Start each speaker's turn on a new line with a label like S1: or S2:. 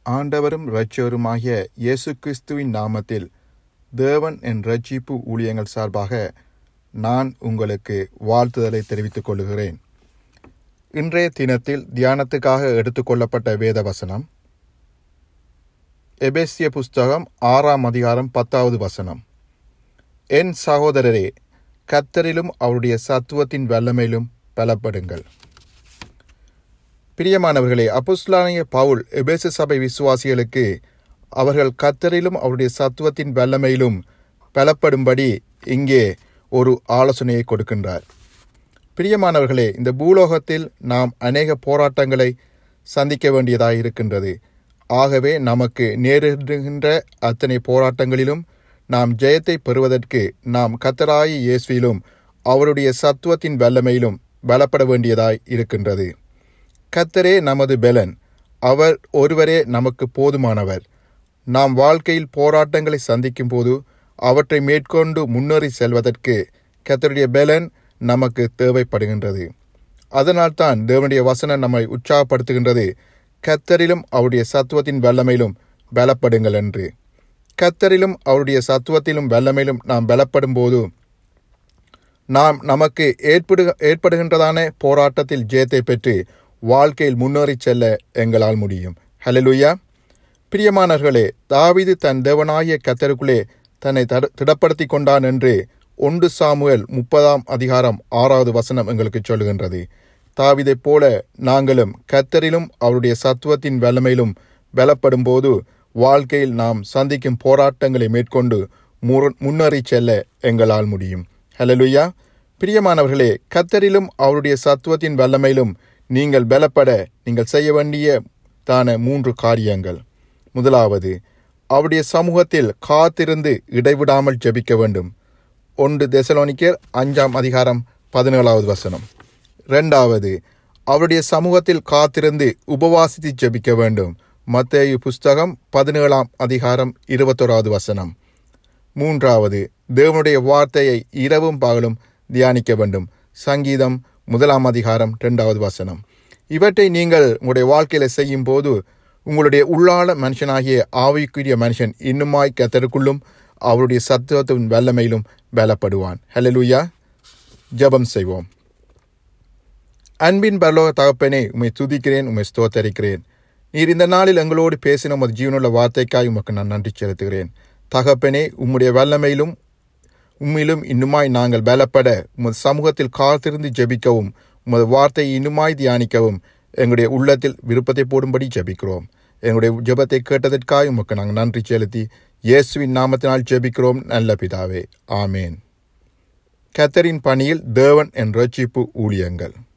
S1: ஆண்டவரும் இரட்சகருமாகிய இயேசு கிறிஸ்துவின் நாமத்தில் தேவன் என் ரட்சிப்பு ஊழியங்கள் சார்பாக நான் உங்களுக்கு வாழ்த்துதலை தெரிவித்துக் கொள்கிறேன் இன்றைய தினத்தில் தியானத்துக்காக எடுத்துக்கொள்ளப்பட்ட வேத வசனம் எபேசிய புஸ்தகம் ஆறாம் அதிகாரம் பத்தாவது வசனம் என் சகோதரரே கத்தரிலும் அவருடைய சத்துவத்தின் வல்லமையிலும் பலப்படுங்கள் பிரியமானவர்களே அப்புஸ்லானிய பவுல் எபேசு சபை விசுவாசிகளுக்கு அவர்கள் கத்தரிலும் அவருடைய சத்துவத்தின் வல்லமையிலும் பலப்படும்படி இங்கே ஒரு ஆலோசனையை கொடுக்கின்றார் பிரியமானவர்களே இந்த பூலோகத்தில் நாம் அநேக போராட்டங்களை சந்திக்க வேண்டியதாக இருக்கின்றது ஆகவே நமக்கு நேரிடுகின்ற அத்தனை போராட்டங்களிலும் நாம் ஜெயத்தை பெறுவதற்கு நாம் கத்தராயி இயேசுவிலும் அவருடைய சத்துவத்தின் வல்லமையிலும் பலப்பட வேண்டியதாய் இருக்கின்றது கத்தரே நமது பெலன் அவர் ஒருவரே நமக்கு போதுமானவர் நாம் வாழ்க்கையில் போராட்டங்களை சந்திக்கும் போது அவற்றை மேற்கொண்டு முன்னேறி செல்வதற்கு கத்தருடைய பெலன் நமக்கு தேவைப்படுகின்றது அதனால்தான் தேவனுடைய வசனம் நம்மை உற்சாகப்படுத்துகின்றது கத்தரிலும் அவருடைய சத்துவத்தின் வல்லமையிலும் பலப்படுங்கள் என்று கத்தரிலும் அவருடைய சத்துவத்திலும் வல்லமையிலும் நாம் பலப்படும் போது நாம் நமக்கு ஏற்படு ஏற்படுகின்றதான போராட்டத்தில் ஜெயத்தை பெற்று வாழ்க்கையில் முன்னேறி செல்ல எங்களால் முடியும் ஹலலுயா பிரியமானவர்களே தாவிது தன் தேவனாகிய கத்தருக்குள்ளே தன்னை தட திடப்படுத்தி கொண்டான் என்று ஒன்று சாமுவேல் முப்பதாம் அதிகாரம் ஆறாவது வசனம் எங்களுக்கு சொல்லுகின்றது தாவிதைப் போல நாங்களும் கத்தரிலும் அவருடைய சத்துவத்தின் வல்லமையிலும் பலப்படும் போது வாழ்க்கையில் நாம் சந்திக்கும் போராட்டங்களை மேற்கொண்டு முன்னேறி செல்ல எங்களால் முடியும் ஹலலுயா பிரியமானவர்களே கத்தரிலும் அவருடைய சத்துவத்தின் வல்லமையிலும் நீங்கள் பலப்பட நீங்கள் செய்ய வேண்டிய தான மூன்று காரியங்கள் முதலாவது அவருடைய சமூகத்தில் காத்திருந்து இடைவிடாமல் ஜெபிக்க வேண்டும் ஒன்று தெசலோனிக்கர் அஞ்சாம் அதிகாரம் பதினேழாவது வசனம் ரெண்டாவது அவருடைய சமூகத்தில் காத்திருந்து உபவாசித்து ஜெபிக்க வேண்டும் மத்தேயு புஸ்தகம் பதினேழாம் அதிகாரம் இருபத்தோராவது வசனம் மூன்றாவது தேவனுடைய வார்த்தையை இரவும் பகலும் தியானிக்க வேண்டும் சங்கீதம் முதலாம் அதிகாரம் இரண்டாவது வசனம் இவற்றை நீங்கள் உங்களுடைய வாழ்க்கையில செய்யும் போது உங்களுடைய உள்ளாள மனுஷனாகிய ஆவிக்குரிய மனுஷன் இன்னுமாய் கத்தருக்குள்ளும் அவருடைய சத்துவத்தின் வல்லமையிலும் பலப்படுவான் ஹலலூயா ஜபம் செய்வோம் அன்பின் பரலோக தகப்பனே உண்மை துதிக்கிறேன் உண்மை ஸ்தோத்தரிக்கிறேன் நீர் இந்த நாளில் எங்களோடு பேசின உமது ஜீவனுள்ள வார்த்தைக்காய் உமக்கு நான் நன்றி செலுத்துகிறேன் தகப்பனே உம்முடைய வல்லமையிலும் உம்மிலும் இன்னுமாய் நாங்கள் பலப்பட உமது சமூகத்தில் காத்திருந்து ஜெபிக்கவும் உமது வார்த்தையை இன்னுமாய் தியானிக்கவும் எங்களுடைய உள்ளத்தில் விருப்பத்தை போடும்படி ஜெபிக்கிறோம் எங்களுடைய ஜெபத்தை கேட்டதற்காக உமக்கு நாங்கள் நன்றி செலுத்தி இயேசுவின் நாமத்தினால் ஜெபிக்கிறோம் நல்ல பிதாவே ஆமேன் கத்தரின் பணியில் தேவன் என் ரட்சிப்பு ஊழியங்கள்